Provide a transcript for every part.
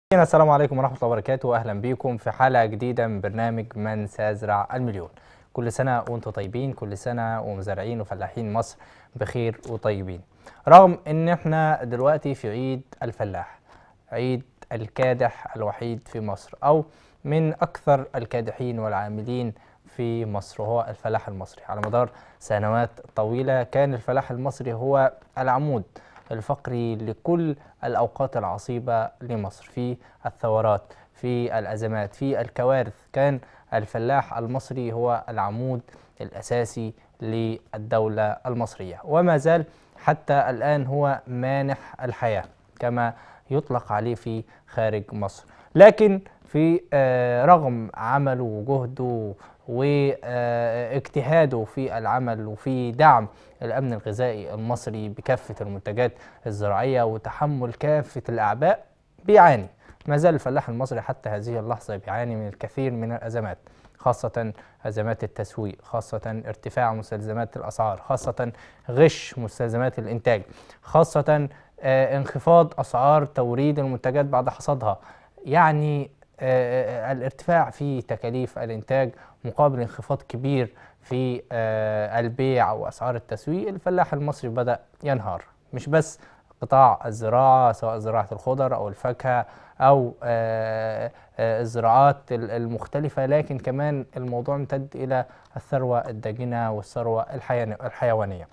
السلام عليكم ورحمة الله وبركاته وأهلا بكم في حلقة جديدة من برنامج من سيزرع المليون كل سنة وانتم طيبين كل سنة ومزارعين وفلاحين مصر بخير وطيبين رغم ان احنا دلوقتي في عيد الفلاح عيد الكادح الوحيد في مصر او من اكثر الكادحين والعاملين في مصر وهو الفلاح المصري على مدار سنوات طويلة كان الفلاح المصري هو العمود الفقري لكل الأوقات العصيبة لمصر في الثورات في الأزمات في الكوارث كان الفلاح المصري هو العمود الأساسي للدولة المصرية وما زال حتى الآن هو مانح الحياة كما يطلق عليه في خارج مصر لكن في آه، رغم عمله وجهده واجتهاده في العمل وفي دعم الامن الغذائي المصري بكافه المنتجات الزراعيه وتحمل كافه الاعباء بيعاني ما زال الفلاح المصري حتى هذه اللحظه بيعاني من الكثير من الازمات خاصة أزمات التسويق خاصة ارتفاع مستلزمات الأسعار خاصة غش مستلزمات الإنتاج خاصة آه، انخفاض أسعار توريد المنتجات بعد حصادها يعني آه، الارتفاع في تكاليف الإنتاج مقابل انخفاض كبير في آه، البيع وأسعار التسويق الفلاح المصري بدأ ينهار مش بس قطاع الزراعة سواء زراعة الخضر أو الفاكهة أو آه، آه، الزراعات ال- المختلفة لكن كمان الموضوع امتد إلى الثروة الداجنة والثروة الحيوان- الحيوانية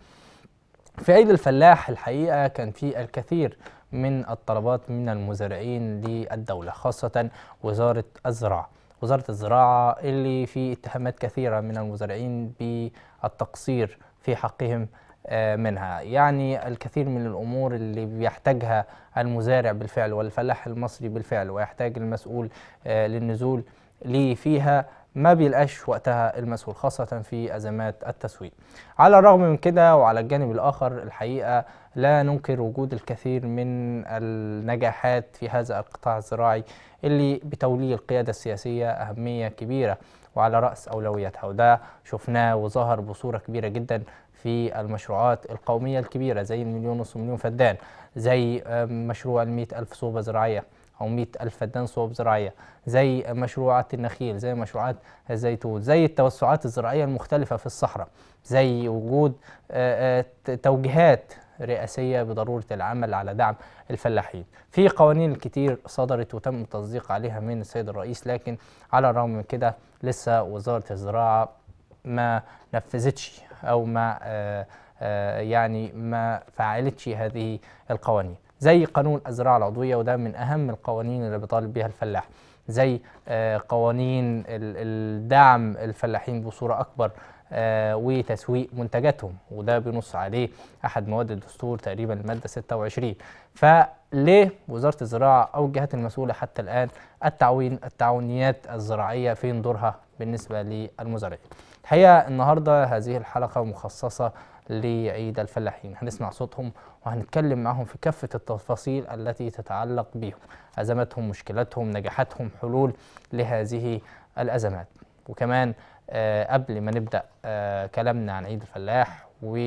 في عيد الفلاح الحقيقة كان في الكثير من الطلبات من المزارعين للدولة خاصة وزارة الزراعة وزارة الزراعة اللي في اتهامات كثيرة من المزارعين بالتقصير في حقهم آه، منها يعني الكثير من الأمور اللي بيحتاجها المزارع بالفعل والفلاح المصري بالفعل ويحتاج المسؤول آه، للنزول ليه فيها ما بيلقاش وقتها المسؤول خاصة في أزمات التسويق على الرغم من كده وعلى الجانب الآخر الحقيقة لا ننكر وجود الكثير من النجاحات في هذا القطاع الزراعي اللي بتوليه القيادة السياسية أهمية كبيرة وعلى رأس أولوياتها وده شفناه وظهر بصورة كبيرة جدا في المشروعات القومية الكبيرة زي المليون ونص مليون فدان زي آه، مشروع المئة ألف صوبة زراعية أو مئة ألف فدان صوب زراعية زي مشروعات النخيل زي مشروعات الزيتون زي التوسعات الزراعية المختلفة في الصحراء زي وجود آه، آه، ت- توجيهات رئاسية بضرورة العمل على دعم الفلاحين في قوانين كتير صدرت وتم التصديق عليها من السيد الرئيس لكن على الرغم من كده لسه وزارة الزراعة ما نفذتش او ما آه، آه، يعني ما فعلتش هذه القوانين زي قانون الزراعه العضويه وده من اهم القوانين اللي بيطالب بها الفلاح زي آه، قوانين ال- الدعم الفلاحين بصوره اكبر آه، وتسويق منتجاتهم وده بينص عليه احد مواد الدستور تقريبا الماده 26 فليه وزاره الزراعه او الجهات المسؤوله حتى الان التعوين التعاونيات الزراعيه فين دورها بالنسبه للمزارعين الحقيقه النهارده هذه الحلقه مخصصه لعيد الفلاحين هنسمع صوتهم وهنتكلم معهم في كافه التفاصيل التي تتعلق بهم ازماتهم مشكلاتهم نجاحاتهم حلول لهذه الازمات وكمان آه، قبل ما نبدا آه، كلامنا عن عيد الفلاح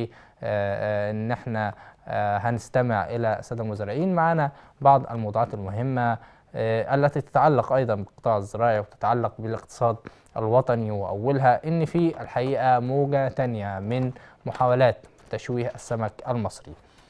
وان احنا آه، هنستمع الى الساده المزارعين معنا بعض الموضوعات المهمه آه، التي تتعلق ايضا بالقطاع الزراعي وتتعلق بالاقتصاد الوطني واولها ان في الحقيقه موجه تانية من محاولات تشويه السمك المصري.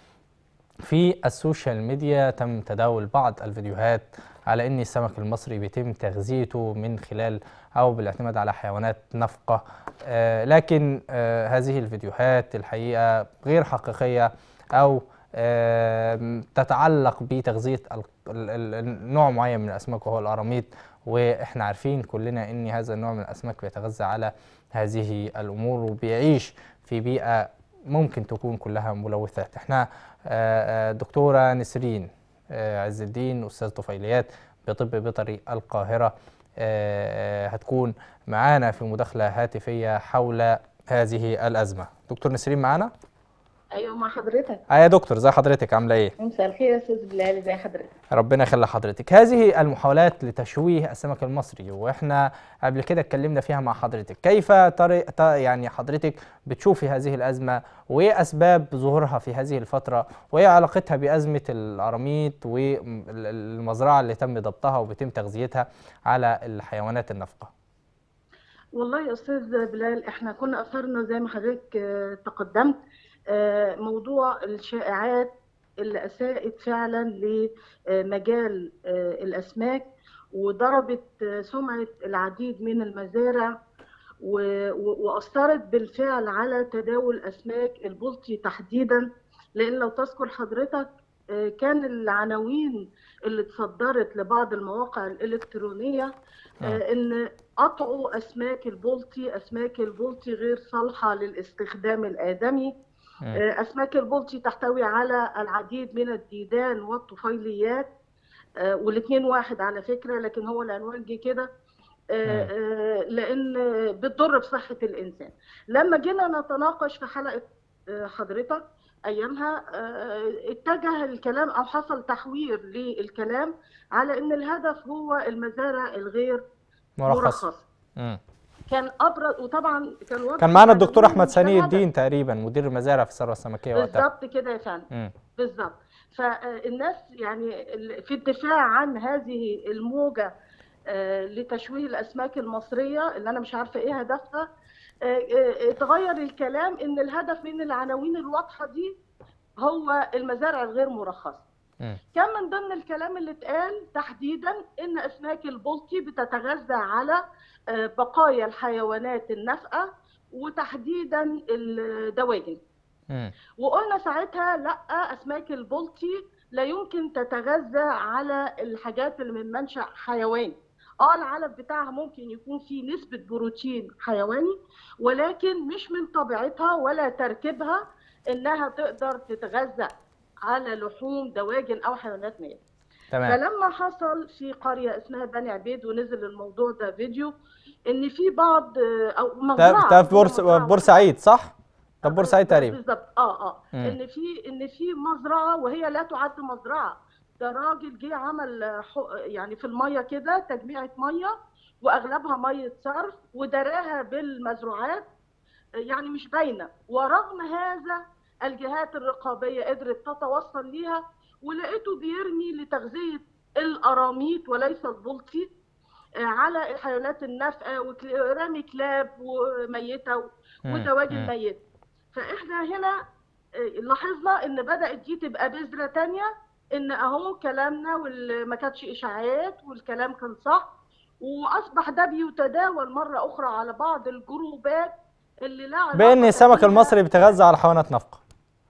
في السوشيال ميديا تم تداول بعض الفيديوهات على ان السمك المصري بيتم تغذيته من خلال او بالاعتماد على حيوانات نفقه آه لكن آه هذه الفيديوهات الحقيقه غير حقيقيه او آه تتعلق بتغذيه ال- ال- ال- نوع معين من الاسماك وهو القراميط واحنا عارفين كلنا ان هذا النوع من الاسماك بيتغذى على هذه الامور وبيعيش في بيئه ممكن تكون كلها ملوثات احنا آه، آه، دكتوره نسرين آه، عز الدين استاذ طفيليات بطب بيطري القاهره آه، آه، هتكون معانا في مداخله هاتفيه حول هذه الازمه دكتور نسرين معانا ايوه مع حضرتك اه يا دكتور ازي حضرتك عامله ايه مساء الخير يا استاذ بلال ازي حضرتك ربنا يخلي حضرتك هذه المحاولات لتشويه السمك المصري واحنا قبل كده اتكلمنا فيها مع حضرتك كيف طريق ط- يعني حضرتك بتشوفي هذه الازمه وايه اسباب ظهورها في هذه الفتره وايه علاقتها بازمه القراميط والمزرعه اللي تم ضبطها وبيتم تغذيتها على الحيوانات النافقه والله يا استاذ بلال احنا كنا اثرنا زي ما حضرتك آه، تقدمت آه، موضوع الشائعات اللي اساءت فعلا لمجال آه، الاسماك وضربت آه، سمعه العديد من المزارع و- و- واثرت بالفعل على تداول اسماك البلطي تحديدا لان لو تذكر حضرتك آه، كان العناوين اللي اتصدرت لبعض المواقع الالكترونيه آه، ان قطعوا اسماك البلطي اسماك البلطي غير صالحه للاستخدام الادمي مم. آه، اسماك البلطي تحتوي على العديد من الديدان والطفيليات والاثنين واحد على فكره لكن هو العنوان جه كده آه، آه، لان بتضر بصحه الانسان لما جينا نتناقش في حلقه آه، حضرتك ايامها آه، اتجه الكلام او حصل تحوير للكلام على ان الهدف هو المزارع الغير مرخص مرخصه مم. كان ابرز وطبعا كان واضح كان معانا إن الدكتور العناوين احمد مش سني الهدف. الدين تقريبا مدير المزارع في الثروه السمكيه وقتها بالظبط كده يا فندم مم. بالظبط فالناس يعني ال- في الدفاع عن هذه الموجة آه، لتشويه الأسماك المصرية اللي أنا مش عارفة إيه هدفها آه، آه، اتغير الكلام إن الهدف من العناوين الواضحة دي هو المزارع الغير مرخصة مم. كان من ضمن الكلام اللي اتقال تحديدا ان اسماك البلطي بتتغذى على آه، بقايا الحيوانات النافقه وتحديدا الدواجن مم. وقلنا ساعتها لا اسماك البلطي لا يمكن تتغذى على الحاجات اللي من منشأ حيواني اه العلف بتاعها ممكن يكون فيه نسبة بروتين حيواني ولكن مش من طبيعتها ولا تركيبها انها تقدر تتغذى على لحوم دواجن او حيوانات ميتة تمام فلما حصل في قرية اسمها بني عبيد ونزل الموضوع ده فيديو ان في بعض آه، او ده مزرعة ده في بورس مزرعة بورسعيد صح؟ ده في بورسعيد تقريبا بالظبط اه اه مم. ان في ان في مزرعه وهي لا تعد مزرعه ده راجل جه عمل آه، حق- يعني في الميه كده تجميعه ميه واغلبها ميه صرف ودراها بالمزروعات آه، يعني مش باينه ورغم هذا الجهات الرقابيه قدرت تتوصل ليها ولقيته بيرمي لتغذيه القراميط وليس البلطي آه، على الحيوانات النافقه ورمي كلاب وميته مم. ودواجن مم. ميته فاحنا هنا آه، لاحظنا ان بدات دي تبقى بذره تانية ان اهو كلامنا وما كانتش اشاعات والكلام كان صح واصبح ده بيتداول مره اخرى على بعض الجروبات اللي لا علاقة بان السمك فيها المصري بيتغذى على حيوانات نافقه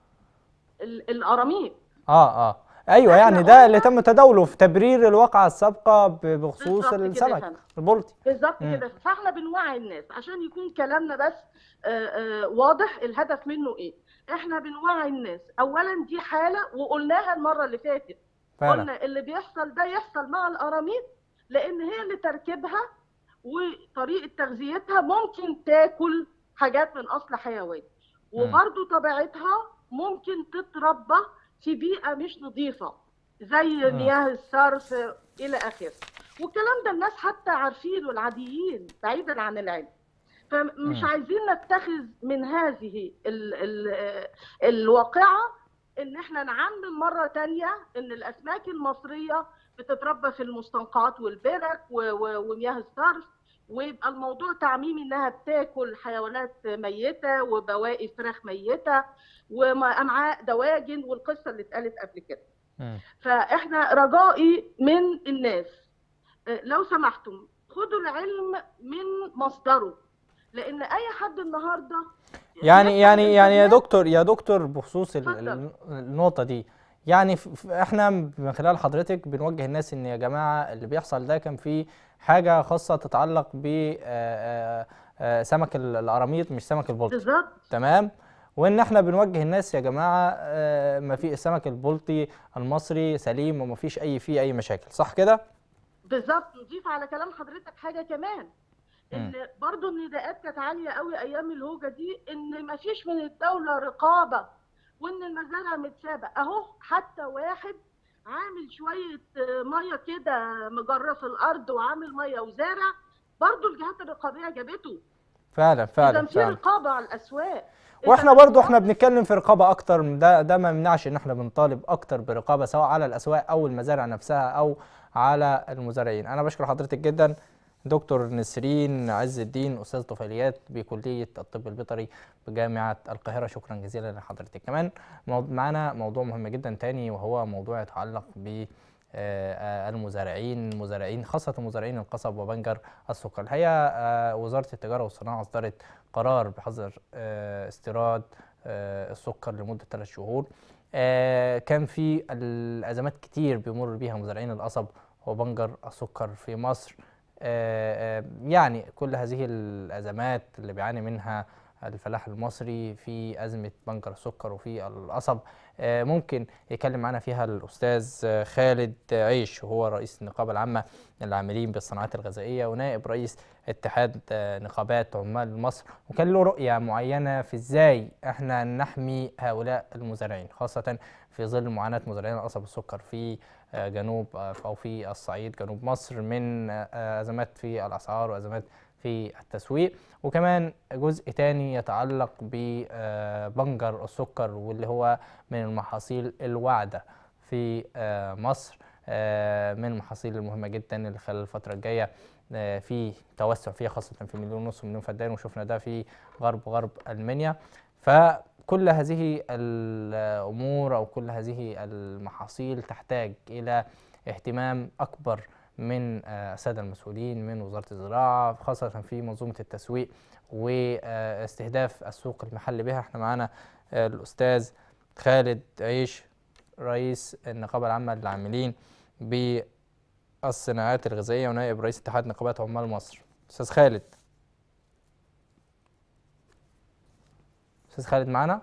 ال- القراميط اه اه ايوه إحنا يعني ده اللي قلنا- تم تداوله في تبرير الواقعه السابقه ب- بخصوص بالظبط كده يا السمك فندم. البلطي بالظبط مم. كده فاحنا بنوعي الناس عشان يكون كلامنا بس آه، آه، واضح الهدف منه ايه احنا بنوعي الناس اولا دي حاله وقلناها المره اللي فاتت فعلا قلنا اللي بيحصل ده يحصل مع القراميط لان هي اللي تركيبها وطريقه تغذيتها ممكن تاكل حاجات من اصل حيواني وبرضو طبيعتها ممكن تتربى في بيئه مش نظيفه زي مم. مياه الصرف الى اخره والكلام ده الناس حتى عارفينه العاديين بعيدا عن العلم فمش مم. عايزين نتخذ من هذه ال ال الواقعه ان احنا نعمم مره تانية ان الاسماك المصريه بتتربى في المستنقعات والبرك و- و- ومياه الصرف ويبقى الموضوع تعميمي انها بتاكل حيوانات ميته وبواقي فراخ ميته وامعاء دواجن والقصه اللي اتقالت قبل كده مم. فاحنا رجائي من الناس آه، لو سمحتم خدوا العلم من مصدره لان اي حد النهارده يعني يفتح يعني يعني يا الإنترنت دكتور يا دكتور بخصوص ال- اتفضل. ال- النقطة دي يعني ف- ف- احنا من خلال حضرتك بنوجه الناس ان يا جماعة اللي بيحصل ده كان في حاجة خاصة تتعلق ب آه، آه، سمك ال- القراميط مش سمك البلطي بالظبط تمام وان احنا بنوجه الناس يا جماعة آه، ما في السمك البلطي المصري سليم وما فيش اي فيه اي مشاكل صح كده؟ بالظبط نضيف على كلام حضرتك حاجه كمان ان برضو النداءات كانت عاليه قوي ايام الهوجه دي ان ما فيش من الدوله رقابه وان المزارع متسابه اهو حتى واحد عامل شويه آه، ميه كده مجرف الارض وعامل ميه وزارع برضو الجهات الرقابيه جابته فعلا اذا فعلا في فعلا رقابه على الاسواق واحنا إذا برضو الأسواق احنا بنتكلم في رقابه اكتر ده ده ما يمنعش ان احنا بنطالب اكتر برقابه سواء على الاسواق او المزارع نفسها او على المزارعين انا بشكر حضرتك جدا دكتور نسرين عز الدين استاذ طفيليات بكليه الطب البيطري بجامعه القاهره شكرا جزيلا لحضرتك كمان مو- معانا موضوع مهم جدا تاني وهو موضوع يتعلق ب آه، آه، المزارعين مزارعين خاصة مزارعين القصب وبنجر السكر الحقيقة آه، وزارة التجارة والصناعة أصدرت قرار بحظر آه، استيراد آه، السكر لمدة ثلاث شهور آه، كان في الأزمات كتير بيمر بيها مزارعين القصب وبنجر السكر في مصر آه، آه، يعني كل هذه الأزمات اللي بيعاني منها الفلاح المصري في أزمة بنجر السكر وفي القصب آه، ممكن يتكلم معنا فيها الأستاذ آه، خالد عيش وهو رئيس النقابة العامة للعاملين بالصناعات الغذائية ونائب رئيس اتحاد آه، نقابات عمال مصر وكان له رؤية معينة في ازاي احنا نحمي هؤلاء المزارعين خاصة في ظل معاناة مزارعين القصب السكر في آه، جنوب آه، أو في الصعيد جنوب مصر من آه، آه، أزمات في الأسعار وأزمات في التسويق وكمان جزء تاني يتعلق ببنجر السكر واللي هو من المحاصيل الواعدة في آه، مصر آه، من المحاصيل المهمة جدا اللي خلال الفترة الجاية آه، في توسع فيها خاصة في مليون ونص مليون فدان وشفنا ده في غرب غرب المنيا فكل هذه الأمور أو كل هذه المحاصيل تحتاج إلى اهتمام أكبر من آه، السادة المسؤولين من وزارة الزراعة خاصة في منظومة التسويق واستهداف السوق المحلي بها احنا معانا آه، الأستاذ خالد عيش رئيس النقابة العامة للعاملين بالصناعات الغذائية ونائب رئيس اتحاد نقابات عمال مصر أستاذ خالد أستاذ خالد معانا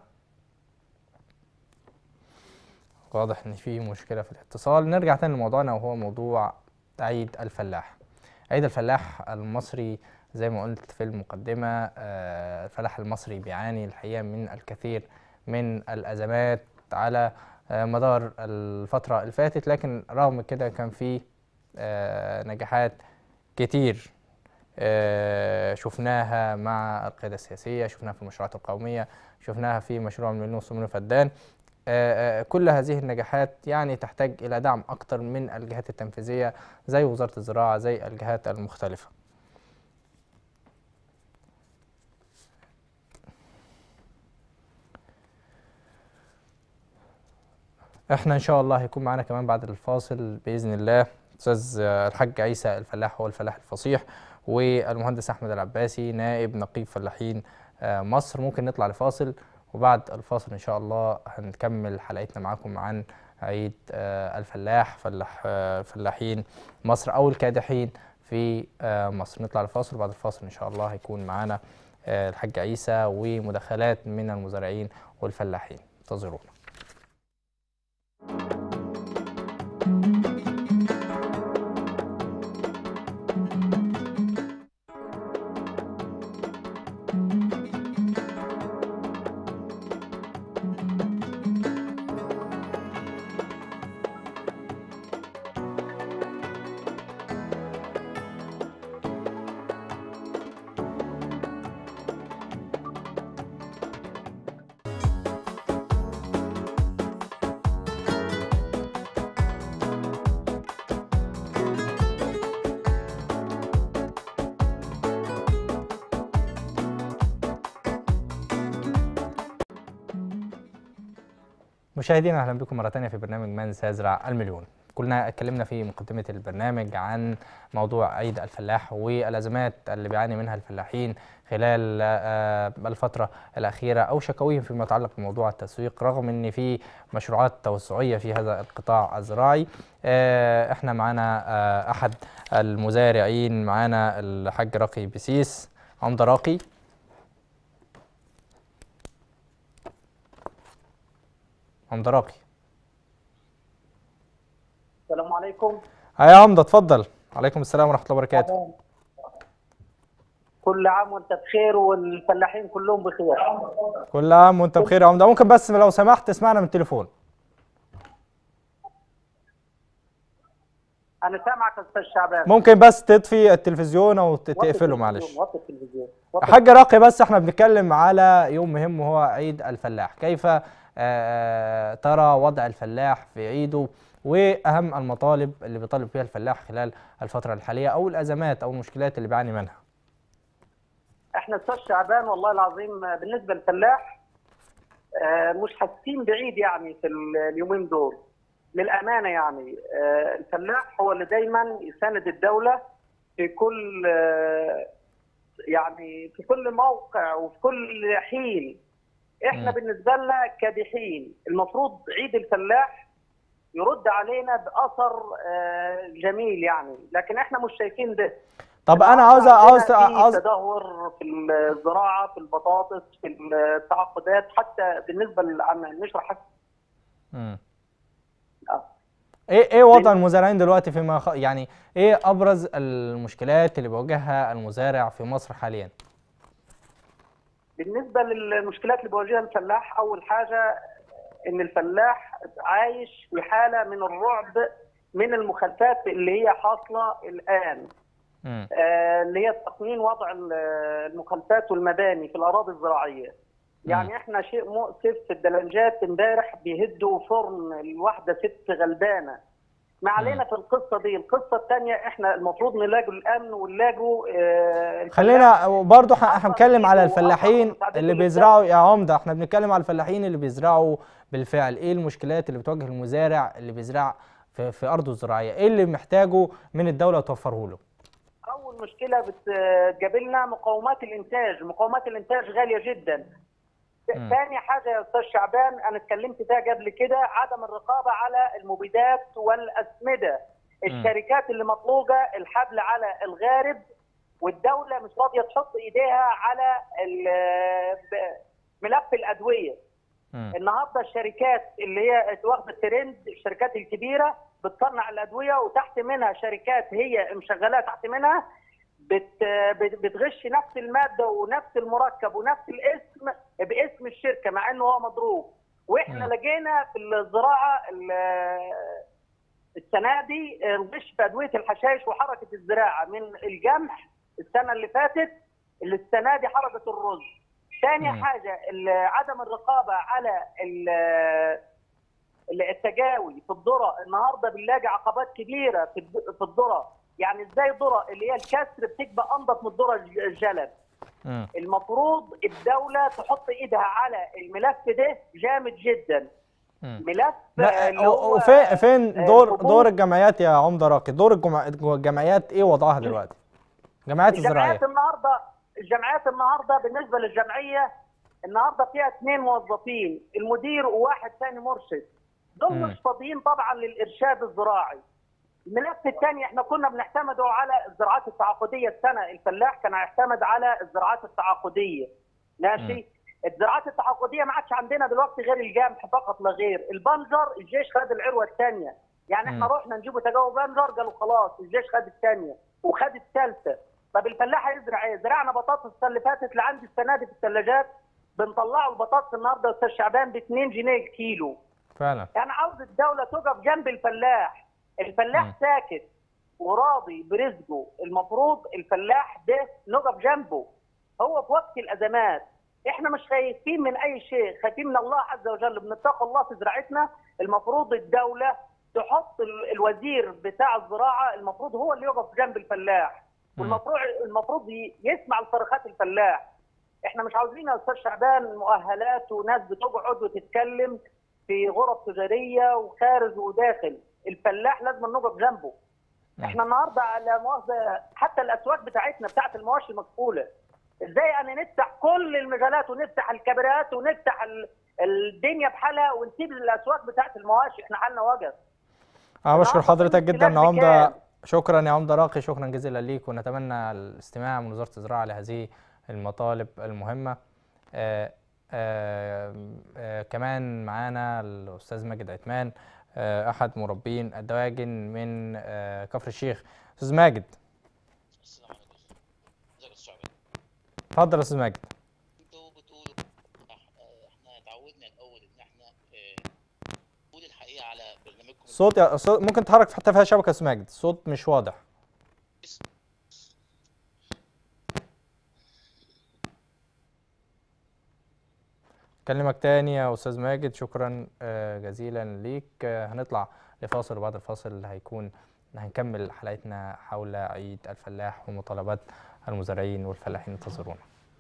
واضح إن في مشكلة في الاتصال نرجع تاني لموضوعنا وهو موضوع عيد الفلاح عيد الفلاح المصري زي ما قلت في المقدمة آه، الفلاح المصري بيعاني الحقيقة من الكثير من الأزمات على آه، مدار الفترة اللي فاتت لكن رغم كده كان في آه، نجاحات كتير آه، شفناها مع القيادة السياسية شفناها في المشروعات القومية شفناها في مشروع مليون ونص مليون فدان آه، آه، كل هذه النجاحات يعني تحتاج إلى دعم أكتر من الجهات التنفيذية زي وزارة الزراعة زي الجهات المختلفة احنا ان شاء الله هيكون معانا كمان بعد الفاصل باذن الله استاذ آه، الحاج عيسى الفلاح هو الفلاح الفصيح والمهندس احمد العباسي نائب نقيب فلاحين آه، مصر ممكن نطلع لفاصل وبعد الفاصل ان شاء الله هنكمل حلقتنا معاكم عن عيد آه، الفلاح فلاح آه، فلاحين مصر او الكادحين في آه، مصر نطلع لفاصل وبعد الفاصل ان شاء الله هيكون معانا آه، الحاج عيسى ومداخلات من المزارعين والفلاحين انتظرونا مشاهدينا اهلا بكم مره ثانيه في برنامج من سيزرع المليون كلنا اتكلمنا في مقدمه البرنامج عن موضوع عيد الفلاح والازمات اللي بيعاني منها الفلاحين خلال آه، الفتره الاخيره او شكاويهم فيما يتعلق بموضوع التسويق رغم ان في مشروعات توسعيه في هذا القطاع الزراعي آه، احنا معانا آه، احد المزارعين معانا الحاج راقي بسيس عمده راقي عمده راقي السلام عليكم اه يا عمده اتفضل عليكم السلام ورحمه الله وبركاته كل عام وانت بخير والفلاحين كلهم بخير كل عام وانت بخير يا عمده ممكن بس لو سمحت تسمعنا من التليفون انا سامعك يا استاذ شعبان ممكن بس تطفي التلفزيون او ت- وطي تقفله التلفزيون، معلش وطي التلفزيون وطي حاج راقي بس احنا بنتكلم على يوم مهم وهو عيد الفلاح كيف آه، ترى وضع الفلاح في عيده واهم المطالب اللي بيطالب فيها الفلاح خلال الفتره الحاليه او الازمات او المشكلات اللي بيعاني منها احنا استاذ شعبان والله العظيم بالنسبه للفلاح آه، مش حاسين بعيد يعني في ال- اليومين دول للامانه يعني آه، الفلاح هو اللي دايما يساند الدوله في كل آه، يعني في كل موقع وفي كل حين احنا مم. بالنسبه لنا كادحين المفروض عيد الفلاح يرد علينا باثر آه، جميل يعني لكن احنا مش شايفين ده طب انا عاوز عندنا عاوز في عاوز تدهور في الزراعه في البطاطس في التعاقدات حتى بالنسبه للنشر حتى مم. آه. ايه ايه وضع المزارعين دلوقتي فيما خ... يعني ايه ابرز المشكلات اللي بيواجهها المزارع في مصر حاليا بالنسبه للمشكلات اللي بيواجهها الفلاح اول حاجه ان الفلاح عايش في حاله من الرعب من المخالفات اللي هي حاصله الان مم. آه، اللي هي تقنين وضع ال- المخالفات والمباني في الاراضي الزراعيه. يعني احنا شيء مؤسف في الدلنجات امبارح بيهدوا فرن الواحده ست غلبانه. ما علينا في القصه دي، القصه الثانيه احنا المفروض نلاقوا الامن ونلاقوا آه، الفلاح. خلينا برضه احنا إحنا بنتكلم على أصلاً الفلاحين مساعدته اللي للدولة. بيزرعوا يا عمده احنا بنتكلم على الفلاحين اللي بيزرعوا بالفعل ايه المشكلات اللي بتواجه المزارع اللي بيزرع في, في ارضه الزراعيه ايه اللي محتاجه من الدوله توفره له اول مشكله بتقابلنا مقومات الانتاج، مقومات الانتاج غاليه جدا. مم. ثاني حاجه يا استاذ شعبان انا اتكلمت فيها قبل كده عدم الرقابه على المبيدات والاسمده. الشركات اللي مطلوبه الحبل على الغارب والدوله مش راضيه تحط ايديها على ال- ملف الادويه. مم. النهارده الشركات اللي هي واخده الترند الشركات الكبيره بتصنع الادويه وتحت منها شركات هي مشغلاه تحت منها بت بت- بتغش نفس الماده ونفس المركب ونفس الاسم باسم الشركه مع انه هو مضروب واحنا مم. لقينا في الزراعه ال- السنه دي الغش في ادويه الحشائش وحركه الزراعه من الجمح السنه اللي فاتت السنه دي حركه الرز. ثاني مم. حاجه ال- عدم الرقابه على ال- ال- التجاوي في الذره النهارده بنلاقي عقبات كبيره في الد- في الذره يعني ازاي الذره اللي هي الكسر بتبقى انضف من الذره الج- الجلد مم. المفروض الدوله تحط ايدها على الملف ده جامد جدا مم. ملف لا اللي هو وفين فين دور الحبوب. دور الجمعيات يا عمده راقي دور الجمع- الجمعيات ايه وضعها دلوقتي الجمعيات الزراعيه الجمعيات النهارده الجمعيات النهارده بالنسبه للجمعيه النهارده فيها اثنين موظفين المدير وواحد ثاني مرشد دول مم. مش فاضيين طبعا للارشاد الزراعي الملف الثاني احنا كنا بنعتمدوا على الزراعات التعاقديه السنه الفلاح كان يعتمد على الزراعات التعاقديه ماشي الزراعات التعاقديه ما عادش عندنا دلوقتي غير الجمح فقط لا غير البنجر الجيش خد العروه الثانيه يعني احنا مم. رحنا نجيبوا تجاوب بنجر قالوا خلاص الجيش خد الثانيه وخد الثالثه طب الفلاح هيزرع ايه؟ زرعنا بطاطس السنه اللي فاتت لعندي السنه دي في الثلاجات بنطلعوا البطاطس النهارده يا استاذ شعبان ب 2 جنيه الكيلو فعلا انا عاوز الدوله تقف جنب الفلاح الفلاح مم. ساكت وراضي برزقه المفروض الفلاح ده نقف جنبه هو في وقت الازمات احنا مش خايفين من اي شيء خايفين من الله عز وجل بنتقي الله في زراعتنا المفروض الدوله تحط ال- الوزير بتاع الزراعه المفروض هو اللي يقف جنب الفلاح مم. والمفروض المفروض ي- يسمع لصرخات الفلاح احنا مش عاوزين يا استاذ شعبان مؤهلات وناس بتقعد وتتكلم في غرف تجاريه وخارج وداخل الفلاح لازم نقف جنبه مم. احنا النهارده على مؤاخذه حتى الاسواق بتاعتنا بتاعت المواشي مقفوله ازاي يعني نفتح كل المجالات ونفتح الكبريات ونفتح ال- الدنيا بحالها ونسيب الاسواق بتاعت المواشي احنا حالنا وقف انا بشكر النهارده حضرتك كل جدا يا الكلام عمده بكام؟ شكرا يا عمده راقي شكرا جزيلا ليك ونتمنى الاستماع من وزاره الزراعه لهذه المطالب المهمه آه آه آه كمان معانا الاستاذ ماجد عثمان آه احد مربين الدواجن من آه كفر الشيخ استاذ ماجد السلام عليكم ازيك يا استاذ شعبان اتفضل يا استاذ ماجد انتوا بتقولوا إح- احنا اتعودنا الاول ان احنا آه، نقول الحقيقه على برنامجكم صوت يا صوت ممكن تحرك في حته فيها شبكه يا استاذ ماجد الصوت مش واضح كلمك تاني يا استاذ ماجد شكرا آه، جزيلا ليك آه، هنطلع لفاصل وبعد الفاصل هيكون هنكمل حلقتنا حول عيد الفلاح ومطالبات المزارعين والفلاحين انتظرونا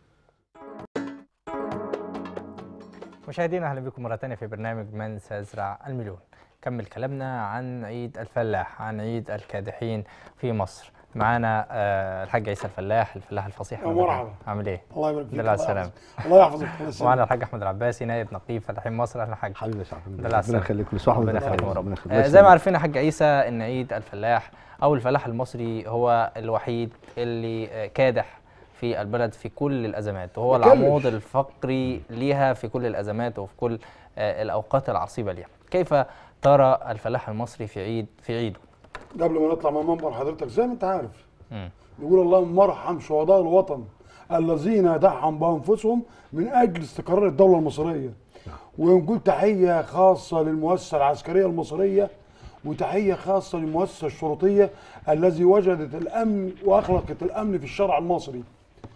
مشاهدينا اهلا بكم مره تانية في برنامج من سيزرع المليون كمل كلامنا عن عيد الفلاح عن عيد الكادحين في مصر معانا آه، الحاج عيسى الفلاح الفلاح الفصيح يا مرحبا. عامل ايه الله يبارك فيك دلله على الله السلامة. يحفظك. الله يحفظك الله يسلمك ومعانا الحاج احمد العباسي نائب نقيب فلاحين مصر اهلا حاج حبيبي يا شعب دلله على السلامة. ربنا يخليك كل سنه ربنا وحضرتك يخليكم يا طيب. رب ربنا يخليك. آه، الله زي ما يسلمك. عارفين يا حاج عيسى ان عيد الفلاح او الفلاح المصري هو الوحيد اللي آه، كادح في البلد في كل الازمات وهو ما كلش. العمود الفقري ليها في كل الازمات وفي كل آه، الاوقات العصيبه ليها كيف ترى الفلاح المصري في عيد في عيده قبل ما نطلع من منبر حضرتك زي ما انت عارف مم. نقول اللهم ارحم شهداء الوطن الذين ضحوا بانفسهم من اجل استقرار الدوله المصريه ونقول تحيه خاصه للمؤسسه العسكريه المصريه وتحيه خاصه للمؤسسه الشرطيه الذي وجدت الامن واخلقت الامن في الشارع المصري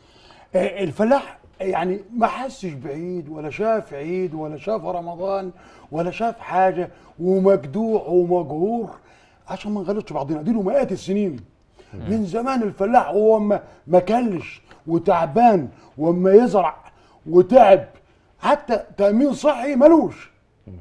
آه، الفلاح يعني ما حسش بعيد ولا شاف عيد ولا شاف رمضان ولا شاف حاجه ومجدوع ومجهور عشان ما نغلطش بعضنا دي له مئات السنين من زمان الفلاح هو ما ما كلش وتعبان وما يزرع وتعب حتى تامين صحي ملوش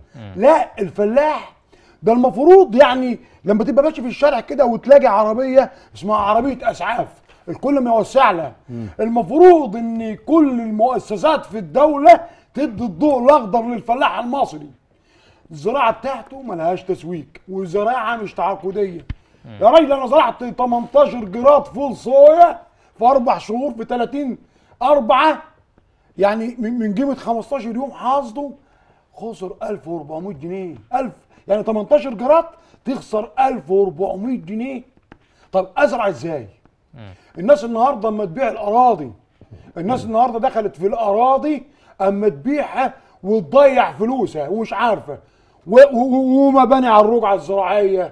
لا الفلاح ده المفروض يعني لما تبقى ماشي في الشارع كده وتلاقي عربيه اسمها عربيه اسعاف الكل ما يوسع لها المفروض ان كل المؤسسات في الدوله تدي الضوء الاخضر للفلاح المصري الزراعه بتاعته ملهاش تسويق وزراعه مش تعاقديه يا راجل انا زرعت 18 جراد فول صويا في اربع شهور في 30 اربعه يعني من من قيمه 15 يوم حاصده خسر 1400 جنيه 1000 يعني 18 جراد تخسر 1400 جنيه طب ازرع ازاي؟ الناس النهارده اما تبيع الاراضي الناس النهارده دخلت في الاراضي اما تبيعها وتضيع فلوسها ومش عارفه و- و- ومباني على الرقعه الزراعيه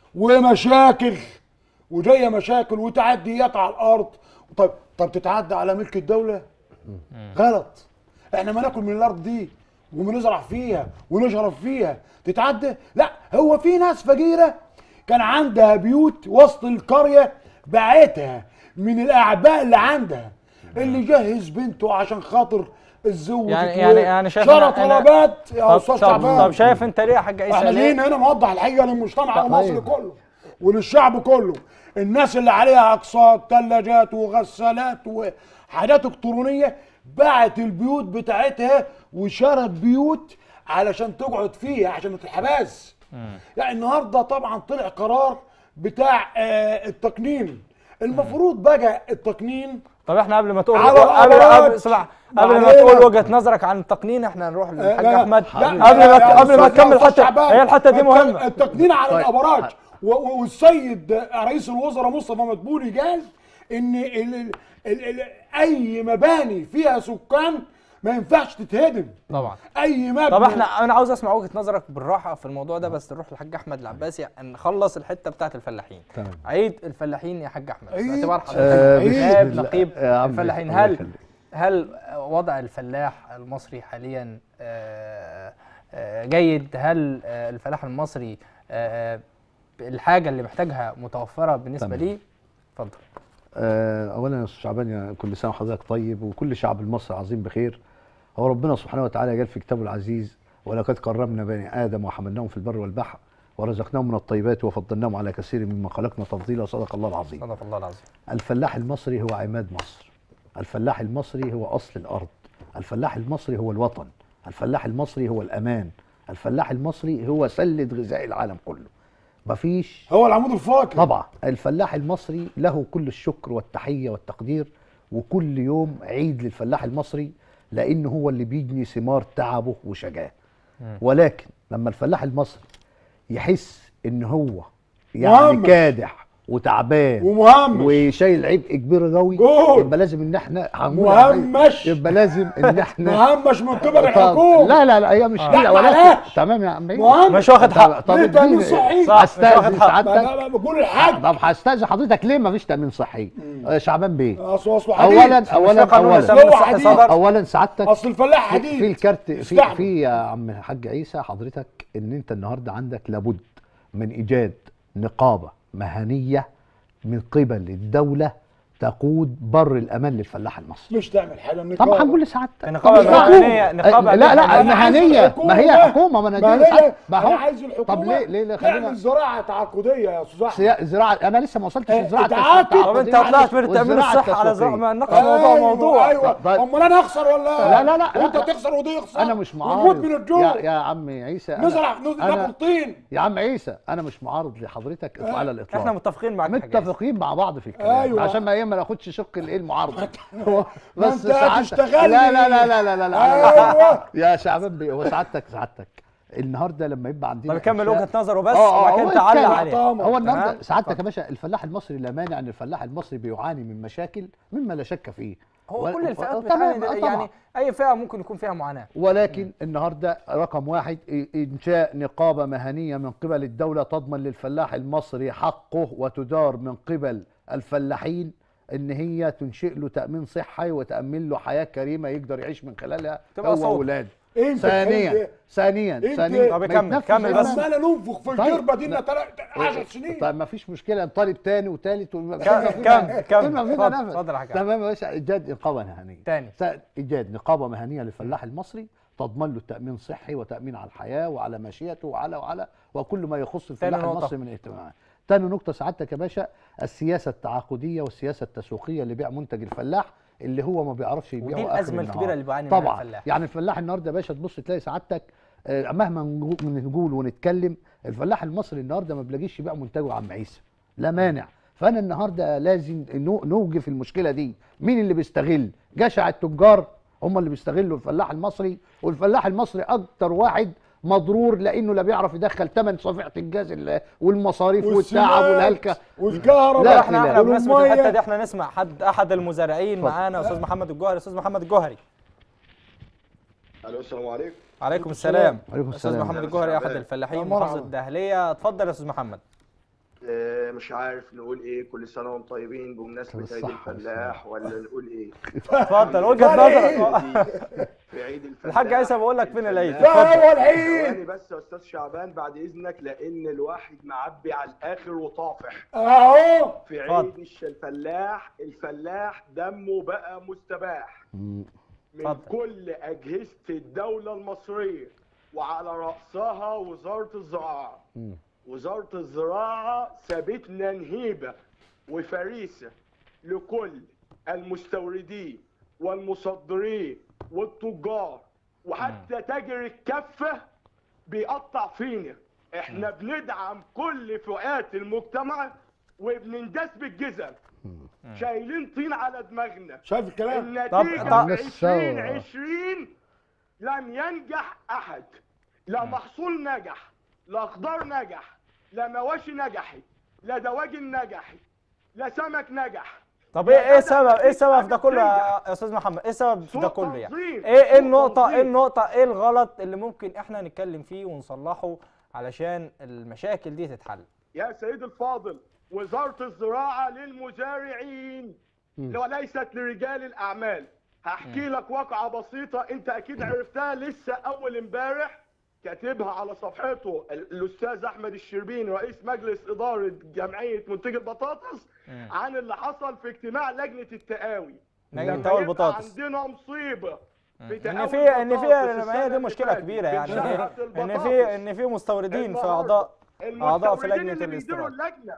ومشاكل وجايه مشاكل وتعديات على الارض طب طب تتعدى على ملك الدوله غلط احنا ما ناكل من الارض دي ونزرع فيها ونشرب فيها تتعدى لا هو في ناس فقيره كان عندها بيوت وسط القريه باعتها من الاعباء اللي عندها اللي جهز بنته عشان خاطر الزوج يعني- وتتولد. يعني- يعني شايف شرى أنا- أنا- طلبات يا طب, استاذ طب, شعبان طب شايف انت ليه يا حاج عيسى احنا ليه؟ جايين هنا نوضح الحقيقه للمجتمع طيب. المصري كله وللشعب كله الناس اللي عليها اقساط ثلاجات وغسالات وحاجات الكترونيه باعت البيوت بتاعتها وشرت بيوت علشان تقعد فيها عشان ما تتحبس يعني النهارده طبعا طلع قرار بتاع آه التقنين المفروض بقى التقنين طب احنا قبل ما تقول على قبل الأبراج. قبل اسمع قبل ما علينا. تقول وجهه نظرك عن التقنين احنا نروح للحاج لا، احمد لا، قبل لا، ما يا قبل ما أستاذ- تكمل يا أستاذ حتى شعبان، هي الحته دي الت- مهمه التقنين على طيب. الابراج و- و- والسيد رئيس الوزراء مصطفى مدبولي قال ان ال ال ال ال اي مباني فيها سكان ما ينفعش تتهدم طبعا اي مبنى طب احنا انا عاوز اسمع وجهه نظرك بالراحه في الموضوع ده بس نروح للحاج احمد العباسي نخلص الحته بتاعت الفلاحين تمام. عيد الفلاحين يا حاج احمد عيد. باعتبار حضرتك آه، عيد. بسم نائب الله. نقيب يا عم الفلاحين الله هل يخليك. هل وضع الفلاح المصري حاليا آه، آه، جيد هل آه، الفلاح المصري آه، آه، الحاجه اللي محتاجها متوفره بالنسبه تمام. ليه اتفضل آه، اولا يا استاذ شعبان يا كل سنه وحضرتك طيب وكل شعب المصري عظيم بخير هو ربنا سبحانه وتعالى قال في كتابه العزيز ولقد كرمنا بني ادم وحملناهم في البر والبحر ورزقناهم من الطيبات وفضلناهم على كثير مما خلقنا تفضيلا صدق الله العظيم صدق الله العظيم الفلاح المصري هو عماد مصر الفلاح المصري هو اصل الارض الفلاح المصري هو الوطن الفلاح المصري هو الامان الفلاح المصري هو سله غذاء العالم كله مفيش هو العمود الفقري طبعا الفلاح المصري له كل الشكر والتحيه والتقدير وكل يوم عيد للفلاح المصري لانه هو اللي بيجني ثمار تعبه وشجاه ولكن لما الفلاح المصري يحس ان هو يعني مهمش. كادح وتعبان ومهمش وشايل عبء كبير قوي جول. يبقى لازم ان احنا هنقول عليه- مهمش يبقى لازم ان احنا مهمش من قبل طب الحكومه لا لا لا هي مش آه. كده لا، ولكن معلش. تمام يا عم مهم. مش واخد حق طب ليه تأمين اديني- صحي؟ صح، مش واخد هستاذن حق. سعادتك ما- ما- بقول الحاج طب هستاذن حضرتك ليه ما فيش تامين صحي آه، شعبان بيه اصل اصله حديد اولا اولا قانون اولا التأمين هو الصحي حديد. صدر اولا سعادتك اصل الفلاح في, حديد في الكارت في يستحمل. في يا عم الحاج عيسى حضرتك ان انت النهارده عندك لابد من ايجاد نقابه مهنيه من قبل الدوله تقود بر الامان للفلاح المصري مش تعمل حاجه طب النقابه هنقول لسعادتك نقابة طب مش مهنية- حكومة. نقابة لا لا مهنية. المهنيه ما هي حكومه ما انا ما دي هي سعادتك. ما انا هو عايز الحكومه طب ليه ليه ليه خلينا تعمل زراعه تعاقديه يا استاذ احمد سيا- زراعه انا لسه ما وصلتش إيه، لزراعه اتعاقد. طب انت طلعت من التامين والزراعة الصحي على زراعه التسويقية. ما نناقش موضوع موضوع ايوه طيب. امال انا اخسر ولا لا لا لا وانت لا. تخسر ودي يخسر انا مش ونموت معارض من الجوع يا, يا عم عيسى أنا- نزرع أنا- ناكل طين يا عم عيسى انا مش معارض لحضرتك على الاطلاق احنا متفقين معاك في حاجة. متفقين مع بعض في الكلام أيوة. عشان ما ايه ما ناخدش شق الايه المعارضه ما بس أنت سعادتك- هتشتغل لا لي. لا لا لا لا لا, لا. ايوه يا شعبان بي هو سعادتك سعادتك النهارده لما يبقى عندنا طب كمل أشياء- وجهه نظره بس آه، آه، وبعد هو كده تعلق يتكلم. عليه طبعا. هو تمام؟ النهارده سعادتك يا باشا الفلاح المصري لا مانع ان الفلاح المصري بيعاني من مشاكل مما لا شك فيه هو و- كل الفئات آه، بتعاني طبعاً، آه، يعني طبعاً. اي فئه ممكن يكون فيها معاناه ولكن النهارده رقم واحد إ- انشاء نقابه مهنيه من قبل الدوله تضمن للفلاح المصري حقه وتدار من قبل الفلاحين ان هي تنشئ له تامين صحي وتامن له حياه كريمه يقدر يعيش من خلالها تبقى هو صوت. واولاده انت ثانيا تحب- ثانيا انت- ثانيا طب ما كمل، يتنفذ كمل إلا بس. أنا. عمال ننفخ في طيب. الجربه دي لا. 10 سنين طيب ما فيش مشكله نطالب تاني وتالت وما- كم- كلمة كم- فينا- كم. كلمة فينا اتفضل، نفس. اتفضل يا حاج تمام يا باشا ايجاد نقابه مهنيه تاني. س- ايجاد نقابه مهنيه للفلاح المصري تضمن له تامين صحي وتامين على الحياه وعلى ماشيته وعلى وعلى وكل ما يخص الفلاح تاني نقطة. المصري من اهتمامات تاني نقطه سعادتك يا باشا السياسه التعاقديه والسياسه التسويقيه لبيع منتج الفلاح اللي هو ما بيعرفش يبيعه ودي آخر الأزمة النهار. الكبيرة اللي بيعاني منها طبعا الفلاح. يعني الفلاح النهارده يا باشا تبص تلاقي سعادتك آه، مهما نجو- نقول ونتكلم الفلاح المصري النهارده ما بيلاقيش يبيع منتجه يا عم عيسى لا مانع فانا النهارده لازم نو- نوقف المشكله دي مين اللي بيستغل جشع التجار هم اللي بيستغلوا الفلاح المصري والفلاح المصري اكتر واحد مضرور لانه لا بيعرف يدخل ثمن صفيحه الجاز ال- والمصاريف والتعب والهلكه والكهرباء لا، احنا احنا لا. بمناسبه والمية. الحته دي احنا نسمع حد احد المزارعين معانا استاذ محمد الجوهري استاذ محمد الجوهري الو السلام عليكم عليكم السلام عليكم استاذ السلام. محمد الجوهري احد شعبان. الفلاحين يا من مرحبا. محافظه الدهليه اتفضل يا استاذ محمد آه مش عارف نقول ايه كل سنه وانتم طيبين بمناسبه عيد بالصحة الفلاح ولا نقول ايه اتفضل وجهه نظرك في عيد الفلاح الحاج عيسى بقول لك فين العيد الفلاح. لا اتفضل هو العيد ثواني بس يا استاذ شعبان بعد اذنك لان الواحد معبي على الاخر وطافح اهو في اتفضل. عيد الش- الفلاح الفلاح دمه بقى مستباح مم. من اتفضل. كل اجهزه الدوله المصريه وعلى راسها وزاره الزراعه مم. وزارة الزراعة سابتنا نهيبة وفريسة لكل المستوردين والمصدرين والتجار وحتى تاجر الكفة بيقطع فينا احنا بندعم كل فئات المجتمع وبنندس بالجزم شايلين طين على دماغنا شايف الكلام النتيجة طب- في طب- 2020 لم ينجح أحد لا محصول نجح لا خضار نجح لا مواشي نجحت لا دواجن نجحت لا سمك نجح طب ايه ايه السبب ايه السبب في ده كله يا يا استاذ محمد ايه السبب في ده سوء كله يعني تنظيم، ايه ايه سوء النقطه ايه تنظيم. النقطه ايه الغلط اللي ممكن احنا نتكلم فيه ونصلحه علشان المشاكل دي تتحل يا سيد الفاضل وزارة الزراعة للمزارعين وليست لرجال الأعمال هحكي لك واقعة بسيطة أنت أكيد عرفتها لسه أول امبارح كاتبها على صفحته ال- الأستاذ أحمد الشربيني رئيس مجلس إدارة جمعية منتج البطاطس عن اللي حصل في اجتماع لجنة التقاوي لجنة لما تقاوي يبقى البطاطس. عندنا مصيبة في ان تقاوي في ان في البطاطس ما هي دي السنة مشكله اللي كبيره فاتت يعني بنشهر ان البطاطس. في ان في مستوردين في النهاردة اعضاء اعضاء في المستوردين لجنه اللي بيديروا الاستيراد اللجنه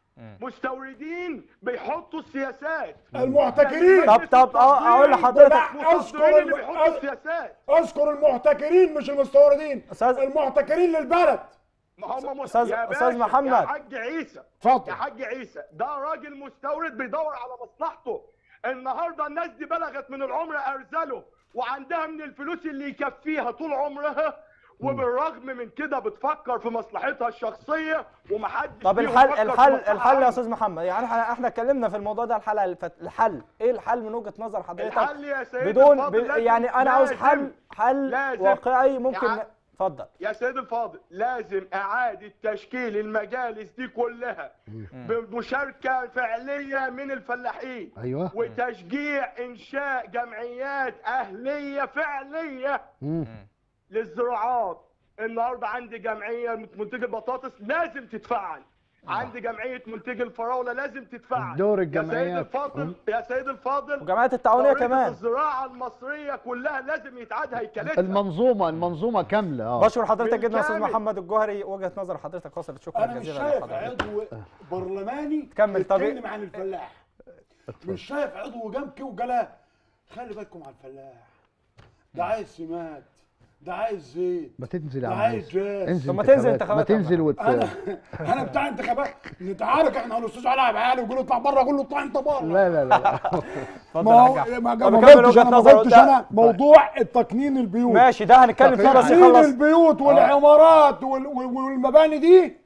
مستوردين بيحطوا السياسات المحتكرين طب طب اه اقول لحضرتك مستوردين اللي بيحطوا السياسات اذكر المحتكرين مش المستوردين أستاذ- المحتكرين للبلد ما هم مس... أستاذ- يا أستاذ باشا، محمد. يا حاج عيسى اتفضل يا حاج عيسى ده راجل مستورد بيدور على مصلحته النهارده الناس دي بلغت من العمر ارزله وعندها من الفلوس اللي يكفيها طول عمرها وبالرغم من كده بتفكر في مصلحتها الشخصيه ومحدش طب فيهم الحل فكر في الحل مصلحة الحل يا عامة. استاذ محمد يعني احنا احنا اتكلمنا في الموضوع ده الحلقه اللي فاتت الحل ايه الحل من وجهه نظر حضرتك الحل يا سيدي بدون الفاضل ب... لازم- يعني انا عاوز لازم- حل حل لازم واقعي ممكن يع- اتفضل يا سيدي الفاضل لازم اعاده تشكيل المجالس دي كلها بمشاركه فعليه من الفلاحين ايوه وتشجيع انشاء جمعيات اهليه فعليه مم. للزراعات النهارده عندي جمعيه منتج البطاطس لازم تتفعل عندي جمعيه منتج الفراوله لازم تتفعل دور يا سيدي الجمعيات. الفاضل يا سيدي الفاضل وجمعيات التعاونيه طريقة كمان الزراعه المصريه كلها لازم يتعاد هيكلتها المنظومه المنظومه كامله اه بشكر حضرتك جدا يا استاذ بالكامل. محمد الجوهري وجهه نظر حضرتك وصلت شكرا انا مش جزيلا شايف لحضرتك عضو برلماني كمل طبيعي. يتكلم عن الفلاح مش شايف عضو جنبك وقال خلي بالكم على الفلاح ده عايز سماد ده عايز زيت ما تنزل يا ده عم عايز عايز. جاز انزل طب ما تنزل انتخابات. ما انتخابات تنزل وت... انا انا بتاع انتخابات نتعارك احنا والاستاذ علاء بعالي ويقول له اطلع بره اقول له اطلع انت بره لا لا لا اتفضل ما يا هو حاج أحمد. ما طب ما كمل جبتش وجهة انا ما نظره جبتش ده. انا موضوع التقنين البيوت ماشي ده هنتكلم فيه بس تقنين يخلص البيوت والعمارات وال- وال- والمباني دي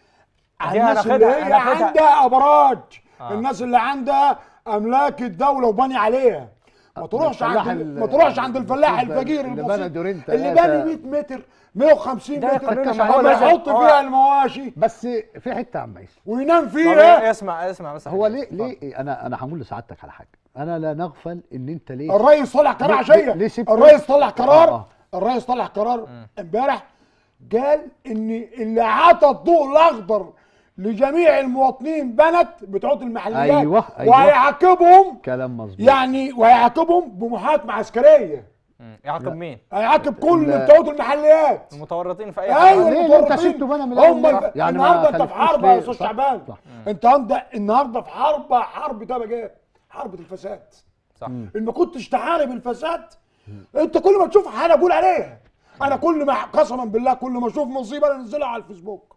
دي الناس اللي هناخدها- هي هناخدها. عندها ابراج آه. الناس اللي عندها املاك الدوله وبني عليها ما تروحش الفلاح عند ال- ما تروحش عند الفلاح اللي الفقير بنى البسيط دورين اللي تلاتة. بني 100 متر 150 ده متر قانون ما هو لما لازم- يحط هو- فيها المواشي بس في حته يا عم عيسى وينام طب فيها اسمع اسمع بس يا هو حاج ليه اتفضل. ليه انا انا هقول لسعادتك على حاجه انا لا نغفل ان انت ليه الرئيس طلع قرار ليه- عشيه ليه سبت- الرئيس طلع آه، قرار آه. الرئيس طلع قرار امبارح قال ان اللي عطى الضوء الاخضر لجميع المواطنين بنت بتوع المحليات أيوة، أيوة. وهيعاقبهم كلام مظبوط يعني وهيعاقبهم بمحاكمه عسكريه مم. يعاقب مين؟ هيعاقب كل لا. بتوع المحلات المتورطين في اي ايوه حاجه ليه؟ ليه انت المتورطين. سبته بنا من هم الأول ليه؟ الف- يعني ما النهارده انت في خليتوش حرب ليه؟ يا استاذ صح، شعبان صح. انت عند- النهارده في حرب حرب ده بقى حرب الفساد صح ان ما كنتش تحارب الفساد انت كل ما تشوف حاجه قول عليها انا كل ما قسما بالله كل ما اشوف مصيبه انزلها على الفيسبوك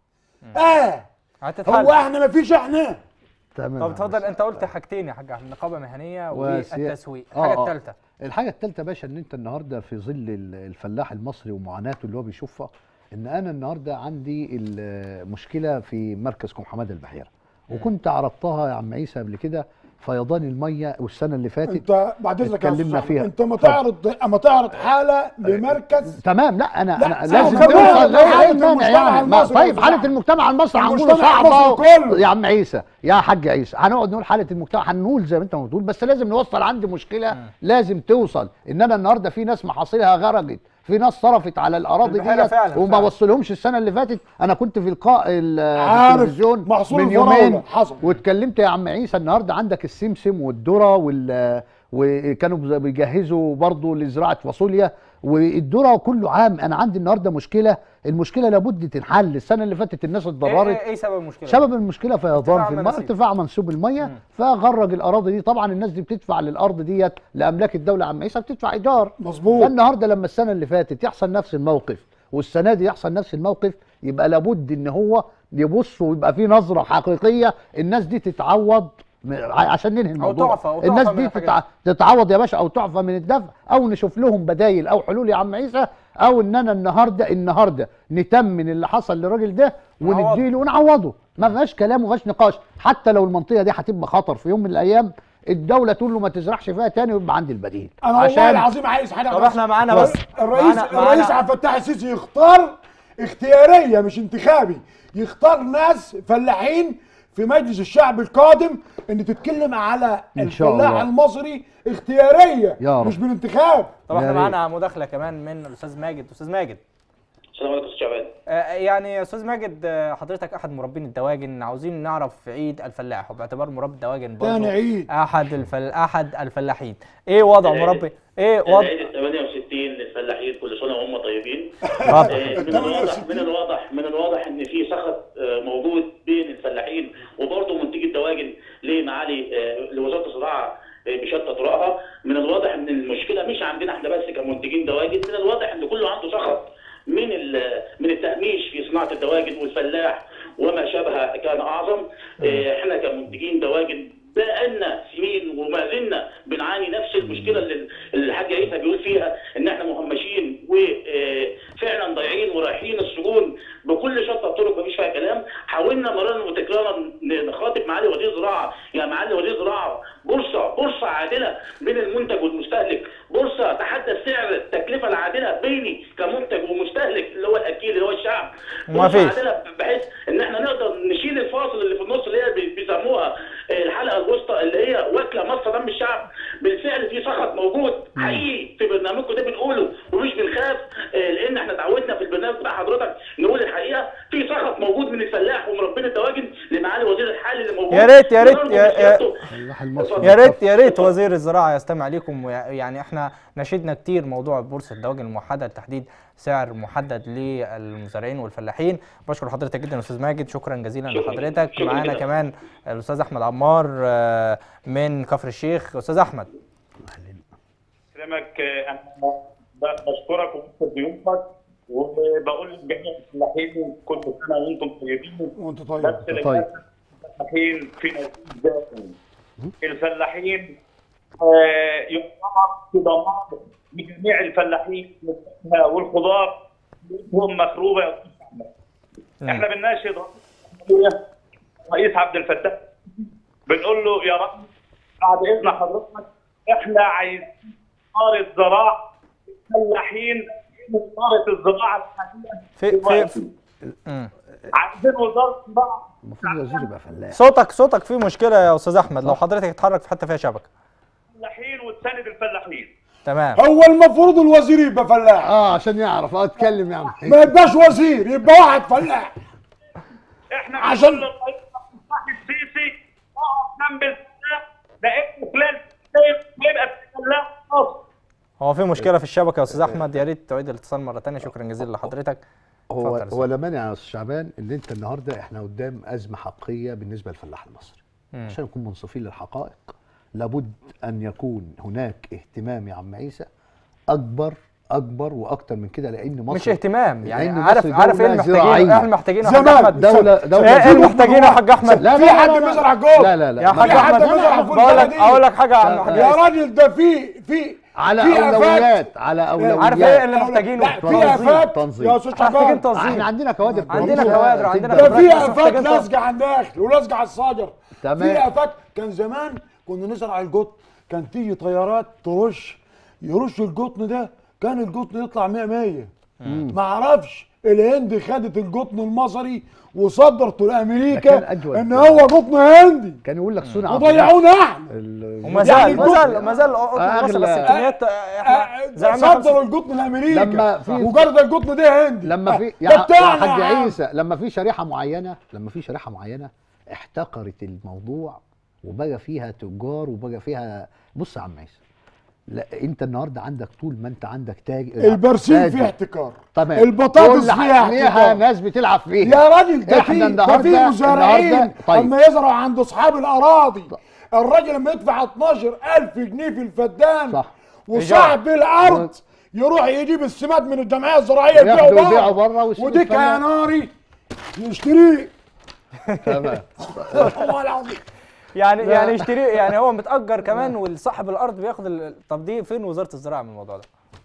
اه هتتحل هو احنا ما فيش احنا تمام طب يا اتفضل عم انت قلت حاجتين يا حاج احمد نقابه مهنيه وسيا- والتسويق آه، الحاجه آه. الثالثه الحاجه الثالثه باشا ان انت النهارده في ظل ال- الفلاح المصري ومعاناته اللي هو بيشوفها ان انا النهارده عندي المشكله في مركز كوم حماده البحيره وكنت عرضتها يا عم عيسى قبل كده فيضان الميه والسنه اللي فاتت انت بعد اذنك يا اتكلمنا أستاذ فيها. أحمد، انت ما اتفضل. تعرض اما تعرض حاله لمركز تمام لا انا لا، انا سيبه لازم كمان. توصل لا حالة ايه المانع المجتمع يعني ما- المصري طيب والفلاح. حاله المجتمع المصري هنقول المجتمع صعبه المصري كله. يا عم عيسى يا حاج عيسى هنقعد نقول حاله المجتمع هنقول زي ما انت ما بتقول بس لازم نوصل عندي مشكله لازم توصل ان انا النهارده في ناس محاصيلها غرقت في ناس صرفت على الاراضي البحيرة ديت فعلا، وما فعلا. وصلهمش السنه اللي فاتت انا كنت في لقاء ال- عارف، التلفزيون محصول من الفراولة، يومين حصل. واتكلمت يا عم عيسى النهارده عندك السمسم والذره وال وكانوا بز- بيجهزوا برضه لزراعه فاصوليا والذره كله عام انا عندي النهارده مشكله المشكله لابد تنحل السنه اللي فاتت الناس ايه, اتضررت ايه, ايه سبب المشكله سبب المشكله فيضان ارتفاع في الماء مناسيب. ارتفاع منسوب الميه فغرج الاراضي دي طبعا الناس دي بتدفع للارض ديت لاملاك الدوله يا عم عيسى بتدفع ايجار مظبوط. فالنهارده لما السنه اللي فاتت يحصل نفس الموقف والسنه دي يحصل نفس الموقف يبقى لابد ان هو يبص ويبقى في نظره حقيقيه الناس دي تتعوض م- ع- عشان ننهي الموضوع تعفى- أو تعفى الناس من دي الحاجات تتع... تتعوض يا باشا او تعفى من الدفع او نشوف لهم بدايل او حلول يا عم عيسى او ان انا النهارده النهارده نتمن اللي حصل للراجل ده نعوضه. ونديله ونعوضه ما فيهاش كلام وما فيهاش نقاش حتى لو المنطقه دي هتبقى خطر في يوم من الايام الدوله تقول له ما تزرعش فيها تاني ويبقى عندي البديل انا والله العظيم عايز حاجه طب بس. احنا معانا بس الرئيس معانا- الرئيس معانا- عبد الفتاح السيسي يختار اختياريه مش انتخابي يختار ناس فلاحين في مجلس الشعب القادم ان تتكلم على إن شاء الفلاح الله. المصري اختياريه يا رب. مش بالانتخاب طب يا احنا ريت. معانا مداخله كمان من الاستاذ ماجد استاذ ماجد السلام عليكم استاذ شعبان آه، يعني يا استاذ ماجد آه، حضرتك احد مربين الدواجن عاوزين نعرف في عيد الفلاح وباعتبار مربي الدواجن برضه تاني عيد. احد الفل... احد الفلاحين ايه وضع العيد. مربي ايه وضع العيد ال 68 للفلاحين كل سنه وهم طيبين اتفضل. آه، من الواضح من الواضح من الواضح ان في سخط آه، موجود بين الفلاحين وبرضه منتجي الدواجن لمعالي آه، لوزاره الزراعه آه، بشتى طرقها من الواضح ان المشكله مش عندنا احنا بس كمنتجين دواجن من الواضح ان كله عنده سخط من ال- من التهميش في صناعه الدواجن والفلاح وما شابه كان اعظم آه، احنا كمنتجين دواجن بقالنا سنين وما زلنا بنعاني نفس المشكله اللي اللي الحاج عيسى بيقول فيها ان احنا مهمشين وفعلا ضايعين ما فيش. عندنا بحيث ان احنا نقدر نشيل الفاصل اللي في النص اللي هي بي- بيسموها آه، الحلقه الوسطى اللي هي واكله مصر دم الشعب بالفعل في سخط موجود حقيقي في برنامجكم ده بنقوله ومش بنخاف آه، لان احنا اتعودنا في البرنامج بتاع حضرتك نقول الحقيقه في سخط موجود من الفلاح ومربين الدواجن لمعالي وزير الحالي اللي موجود يا ريت- يا ريت- ونرجو يا- من سيادته الفلاح المصري يا ريت يا ريت وزير الزراعه يستمع لكم ويع- يعني احنا نشدنا كتير موضوع بورصه الدواجن الموحده لتحديد سعر محدد للمزارعين والفلاحين بشكر حضرتك جدا يا استاذ ماجد شكرا جزيلا شكراً. لحضرتك شكراً معانا جداً. كمان الاستاذ احمد عمار آه، من كفر الشيخ استاذ احمد كلامك آه، انا ب- بشكرك وبشكر ضيوفك وبقول لجميع الفلاحين كل سنه وانتم طيبين وانت بس طيب طيب. للاسف الفلاحين في نزيف دائم الفلاحين آه، يعتبر في دمار لجميع الفلاحين والفاكهة والخضار هم مخروبه يا أستاذ أحمد. احنا بنناشد رئيس عبد الفتاح بنقول له يا رب بعد اذن حضرتك احنا عايزين وزاره زراعه فلاحين وزاره الزراعه الحاليه في في, دلوقتي. في مم. عايزين وزاره الزراعه المفروض الوزير يبقى فلاح صوتك صوتك فيه مشكله يا استاذ احمد لو حضرتك تتحرك في حته فيها شبكه فلاحين وتساند الفلاحين تمام هو المفروض الوزير يبقى فلاح اه عشان يعرف اه اتكلم يا عم ما يبقاش وزير يبقى واحد فلاح احنا عشان- بنقول للرئيس عبد الفتاح السيسي اقف جنب الفلاح لان خلال سنتين هيبقى في فلاح في مصر هو في مشكله في الشبكه يا استاذ احمد يا ريت تعيد الاتصال مره ثانيه شكرا جزيلا لحضرتك هو اتفضل يا هو لا مانع يا استاذ شعبان ان انت النهارده احنا قدام ازمه حقيقيه بالنسبه للفلاح المصري مم. عشان نكون منصفين للحقائق لابد ان يكون هناك اهتمام يا عم عيسى اكبر اكبر واكتر من كده لان مصر مش اهتمام يعني لأن عارف مصر عارف ايه دولة المحتاجينه زراعية. ايه المحتاجينه يا حاج زمان احمد دولة دولة ايه زراعية. المحتاجينه يا حاج احمد لا في لا حد لا لا بيزرع جوه لا لا لا يا حاج في حد احمد بيزرع في بقول لك البلد اقول لك حاجه يا عم حاج يا عيسى. راجل ده في في على في آفات. اولويات على اولويات عارف ايه اللي محتاجينه لا في تنظيم، افات تنظيم. يا استاذ محتاجين شعبان تنظيم احنا عندنا كوادر عندنا كويسة كوادر وعندنا تقدر- ده في بس افات محتاجين تنظيم. لازقه على الداخل ولازقه على الصدر تمام. في افات كان زمان كنا نزرع القطن كان تيجي طيارات ترش يرش القطن ده كان القطن يطلع 100 100 ما اعرفش الهند خدت القطن المصري وصدرته ده كان لامريكا أجود. ان هو قطن هندي كان يقول لك صنع وضيعونا احنا ال- وما يعني زال ما الجزء- زال ما زال قطن مصر بس أغلى- الكميات احنا زرعنا صدروا خمسة- القطن لامريكا لما في- وجرد القطن ده هندي لما في ده يا, ح- يا بتاعنا حاج يا عم. عيسى لما في شريحه معينه لما في شريحه معينه احتقرت الموضوع وبقى فيها تجار وبقى فيها بص يا عم عيسى لا انت النهارده عندك طول ما انت عندك تاج البرسيم تاجر. فيه احتكار تمام البطاطس كل فيها حاجة فيها احتكار ناس بتلعب فيها يا راجل ده إحنا في ده النهاردة- في مزارعين النهاردة- طيب. اما يزرعوا عند اصحاب الاراضي الراجل لما يدفع 12000 جنيه في الفدان صح. وصاحب الارض يروح يجيب السماد من الجمعيه الزراعيه يبيعه ياخدوا بره يبيعوا بره ويسيبوا وديك الفلاح. يا ناري يشتريه تمام والله العظيم يعني يعني يشتري يعني هو متأجر كمان والصاحب الارض بياخد ال... طب دي فين وزاره الزراعه من الموضوع ده؟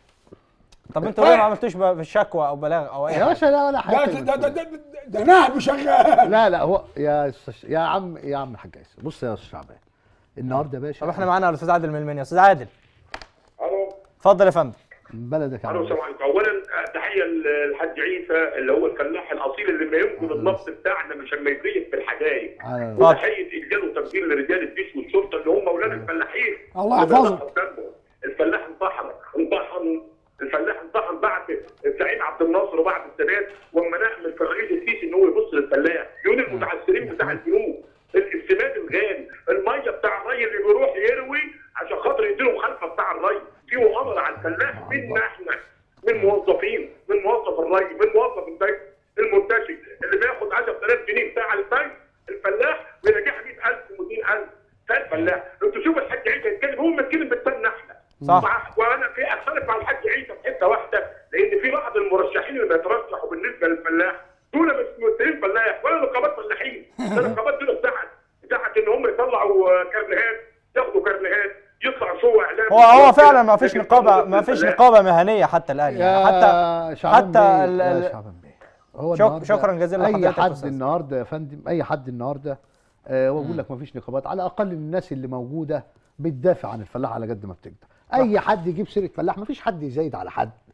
طب انتوا ليه ما عملتوش ب- بالشكوى او بلاغ او اي يا حاجه؟ باشا لا ولا ده حاجه ده ده ده, ده نهب شغال لا لا هو يا أستاذ- يا عم يا عم الحاج عيسى بص يا استاذ شعبان النهارده يا باشا طب احنا معانا الاستاذ عادل من المنيا استاذ عادل الو اتفضل يا فندم بلدك يا الو عم السلام عليكم اولا آه، تحيه للحاج عيسى اللي هو الفلاح الاصيل اللي ما يمكن النص بتاعنا مش لما يزيد في الحدايق على- وتحيه اجلال وتقدير لرجال الجيش والشرطه اللي هم اولاد الفلاحين الله اللي يحفظهم. بيضحوا بدمهم. الفلاح انطحن انطحن الفلاح انطحن بعد الزعيم عبد الناصر وبعد السادات واما نعمل في الرئيس السيسي ان هو يبص للفلاح يقول المتعثرين بتاع البنوك السماد الغالي الميه بتاع الري اللي بيروح يروي عشان خاطر يديله مخالفه بتاع الري في مؤامره على الفلاح منا احنا من موظفين من موظف الري من موظف البنك المنتشر اللي بياخد 10000 جنيه بتاع البنك الفلاح بيلاقيها 100000 و200000 ده الفلاح انتوا شوفوا الحاج عيسى يتكلم هو بيتكلم بالسنه احنا صح. مع- وانا في اختلف مع الحاج عيسى في حته واحده لان في بعض المرشحين اللي بيترشحوا بالنسبه للفلاح دول مش ممثلين فلاح ولا نقابات فلاحين ده النقابات دول بتاعت بتاعت ان هم يطلعوا آه، كارنيهات ياخدوا كارنيهات يطلع شو اعلام هو هو فعلا ما فيش نقابه ما فيش نقابه مهنيه حتى الان يعني حتى يا شعبان حتى بيه، ال- يا ال- شعبان بيه. هو شك- النهاردة شكراً جزيلا اي لحضرتك يا حد أستاذ. النهارده يا فندم اي حد النهارده آه واقول لك ما فيش نقابات على الاقل الناس اللي موجوده بتدافع عن الفلاح على قد ما بتقدر اي حد يجيب سيره فلاح ما فيش حد يزايد على حد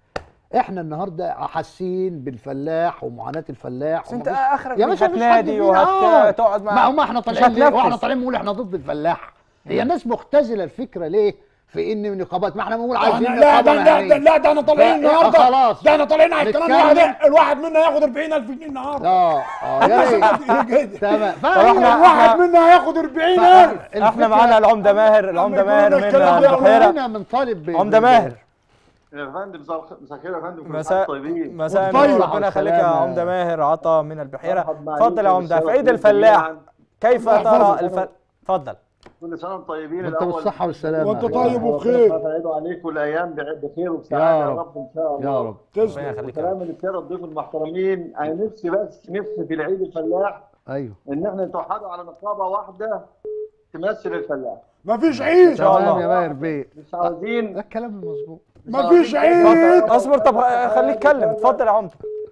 احنا النهارده حاسين بالفلاح ومعاناه الفلاح بس انت ومفيش- اخرك يا مش باشا مش حد هتنادي فينا، آه. وهتقعد مع ما هم احنا مش طالعين ليه؟ واحنا هتنفذ. طالعين بنقول احنا ضد الفلاح هي الناس مختزله الفكره ليه؟ في ان نقابات ما احنا بنقول عايزين احنا لا نقابه ده لا ده مهنيه لا ده انا طالعين ف- النهارده خلاص. ده انا طالعين على الكلام نتكلم. الواحد الواحد منا هياخد 40000 جنيه النهارده اه اه يا ريت تمام طب فاحنا احنا- الواحد منا هياخد 40000 احنا معانا العمده ماهر العمده يقولوا ماهر لنا من الكلام ده البحيره هنا بنطالب ب- عمده ب- ماهر يا فندم مساء مساء الخير يا فندم كل سنة مساء وانتم طيبين مساء طيب. النور ربنا يخليك يا والسلامة. عمده ماهر عطا من البحيره مرحبا معاليكم اتفضل يا عمده في بالشرف عيد ليكم الفلاح جميعاً. كيف الله ترى يحفظك. الف... اتفضل كل سنه وانتم طيبين وانت الأول. بالصحه والسلامه وانت يا طيب حبيبي. وبخير. ربنا يعيدوا عليكم الايام بعد بخير يا وبسعاده يا رب. رب ان شاء الله يا رب ربنا تسلم يخليك يا رب. وكلام للساده الضيوف المحترمين انا نفسي بس نفسي في العيد الفلاح ايوه ان احنا نتوحدوا على نقابه واحده تمثل الفلاح مفيش عيد شاء تمام الله. يا ماهر بيه مش عاوزين ده الكلام المظبوط مفيش اتفضل. عيد اصبر طب خليك اتكلم اتفضل يا عمده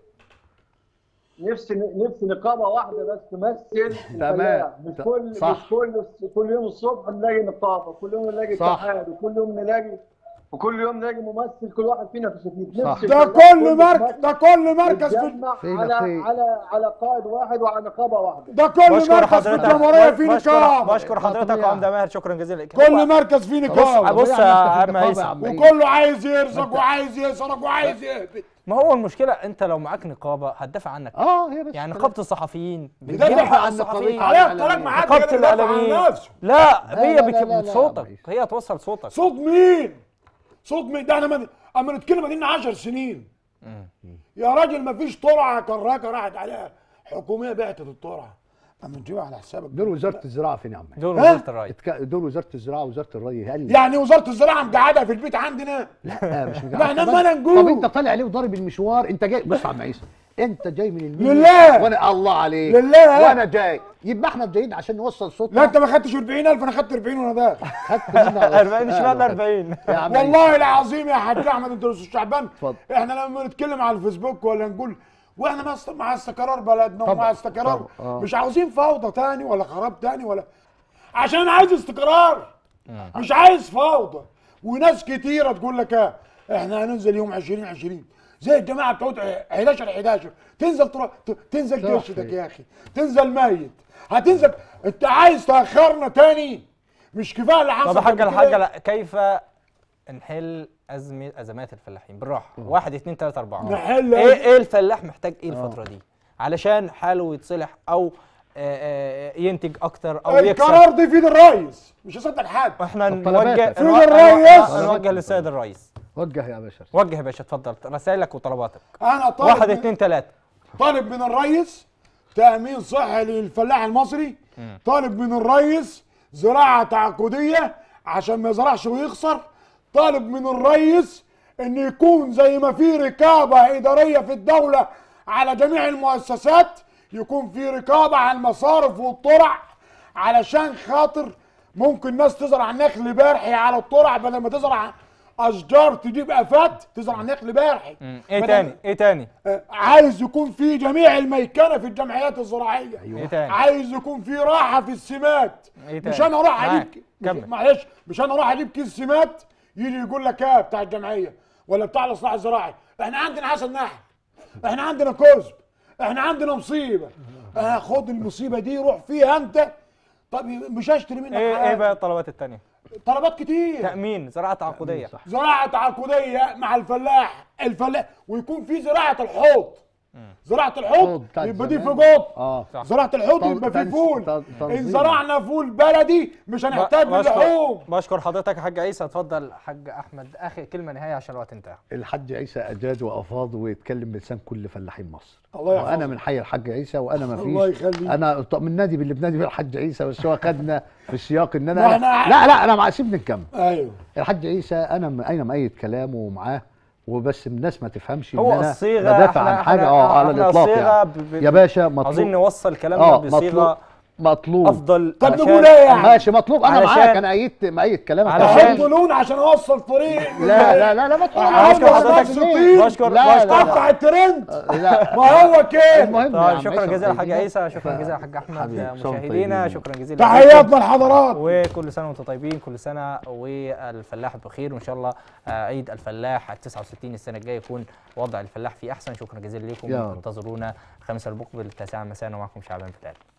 نفسي نفسي نقابه واحده بس تمثل تمام. الفلاح مش ت- كل صح. مش كل كل يوم الصبح نلاقي نقابه كل يوم نلاقي صح. اتحاد وكل يوم نلاقي وكل يوم نلاقي ممثل كل واحد فينا في شديد صح. نفسي ده الفلاح كل كله مركز في ده كل مركز في يتجمع في على نقيب. على على قائد واحد وعلى نقابه واحده ده كل بشكر مركز في حضرتك الجمهوريه في بشكر نقاب بشكر حضرتك يا طبيعي. عمده ماهر شكرا جزيلا لك كل مركز فيه نقاب بص يا طبيعي عم نفتح نقابة عيسى. يا عم عيسى. وكله عايز يرزق وعايز يسرق وعايز يهبط ما هو المشكله انت لو معاك نقابه هتدافع عنك اه هي بس يعني كده. نقابه الصحفيين بيدافع بتدافع عن عن الصحفيين نقابتها. عليها الطلاق معاك نقابه كده بيدافع عن الاعلاميين نفسه لا هي لا، لا، بك- لا، لا، بصوتك عم هي توصل صوتك صوت مين؟ صوت مين؟ ده احنا من... اما نتكلم ادينا 10 سنين يا راجل ما فيش طرعه كراكه راحت عليها حكوميه بعتت الطرعه اما نجيبها على حسابك دول وزاره الزراعه فين يا عم دول ها؟ وزاره الري اتك- دول وزاره الزراعه ووزاره الري هل يعني وزاره الزراعه مقعدها في البيت عندنا لا مش ما احنا طب ما أنت- نقول. طب انت طالع ليه وضارب المشوار انت جاي بص يا عم عيسى انت جاي من المنيا لله. وانا الله عليك لله. وانا جاي يبقى احنا جايين عشان نوصل صوتنا لا انت ما خدتش 40000 انا خدت 40 وانا داخل خدت منها 40 اشمعنى 40 يا عم عيسى. والله العظيم يا حاج احمد انت استاذ شعبان اتفضل. احنا لما نتكلم على الفيسبوك ولا نقول واحنا مع است- مع استقرار بلدنا طبعا، ومع استقرار طبعا، اه. مش عاوزين فوضى تاني ولا خراب تاني ولا عشان انا عايز استقرار مش عايز فوضى وناس كتيره تقول لك اه احنا هننزل يوم 20 20 زي الجماعه بتوع 11 11 تنزل تروح ت- تنزل تروح جيشتك فين؟ يا اخي تنزل ميت هتنزل انت عايز تاخرنا تاني مش كفايه اللي حصل طب يا حاجه قبل الحاجه كده؟ لا كيف نحل أزمة أزمات الفلاحين بالراحة واحد اتنين تلاتة أربعة نحل إيه أزمة. إيه الفلاح محتاج إيه الفترة دي علشان حاله يتصلح أو آه، آه، ينتج أكتر أو يكسب القرار ده في ايد الرئيس مش هصدق حد احنا طب نوجه طلباتك. في نو- الرئيس. نو- نوجه للسيد الرئيس وجه يا باشا وجه يا باشا اتفضل رسائلك وطلباتك انا طالب واحد من- اتنين تلاتة طالب من الرئيس تامين صحي للفلاح المصري طالب من الرئيس زراعه تعاقديه عشان ما يزرعش ويخسر طالب من الرئيس ان يكون زي ما في رقابه اداريه في الدوله على جميع المؤسسات يكون في رقابه على المصارف والطرع علشان خاطر ممكن ناس تزرع نخل بارحي على الطرع بدل ما تزرع اشجار تجيب افات تزرع نخل بارحي إيه بدل- تاني إيه تاني آه، عايز يكون في جميع الميكنه في الجمعيات الزراعيه إيه تاني عايز يكون في راحه في السمات إيه مش تاني؟ انا اروح معاك. اجيب مش- كمل. معلش مش انا اروح اجيب كيس سمات يجي يقول لك ايه بتاع الجمعيه ولا بتاع الاصلاح الزراعي احنا عندنا حسن نحل احنا عندنا كذب احنا عندنا مصيبه آه خد المصيبه دي روح فيها انت طب مش هشتري منك إيه حاجة. إيه بقى الطلبات التانية طلبات كتير تأمين زراعة تعاقدية زراعه تعاقديه مع الفلاح الفلاح ويكون في زراعه الحوض زراعه الحوض حوض بتاعت يبقى دي في زمان. جوط اه صح. زراعه الحوض تن- يبقى في تنس- فول تن- تنظيم. ان زرعنا فول بلدي مش هنحتاج بشكر للحوم بشكر حضرتك يا حاج عيسى اتفضل حاج احمد اخر كلمه نهائيه عشان الوقت انتهى الحاج عيسى اجاد وافاض ويتكلم بلسان كل فلاحين مصر الله يحفظه. وانا من حي الحاج عيسى وانا ما الله فيش يخليك. انا طب من نادي باللي بنادي بيه الحاج عيسى بس هو خدنا في السياق ان ما انا احنا- لا لا انا مع سيبني نكمل ايوه الحاج عيسى انا م- انا مأيد كلامه ومعاه وبس الناس ما تفهمش هو ان انا الصيغه بدافع احنا عن حاجه احنا- اه على احنا الاطلاق الصيغه يعني. ب- ب- يا باشا مطلوب عاوزين نوصل كلامنا آه، بصيغه مطلوب. مطلوب افضل طب علشان- نقول ايه يعني؟ ماشي مطلوب انا علشان- معاك انا ايدت مأيد كلامك علشان- احط لون عشان اوصل طريق لا لا لا لا مطلوب أنا بشكر أفضل حضرتك نفس الطين. بشكر لا، بشكر لا، قطع الترند لا ما هو كده المهم يا طيب عم شكرا عيسى جزيلا حاج طيبين. عيسى شكرا جزيلا حاج احمد حبيبي، صوم مشاهدينا طيبين. شكرا جزيلا لكم. تحياتنا الحضرات وكل سنه وانتم طيبين كل سنه والفلاح بخير وان شاء الله آه، عيد الفلاح ال 69 السنه الجايه يكون وضع الفلاح فيه احسن شكرا جزيلا لكم يا رب. انتظرونا الخميس المقبل التاسعه مساء ومعكم شعبان بلال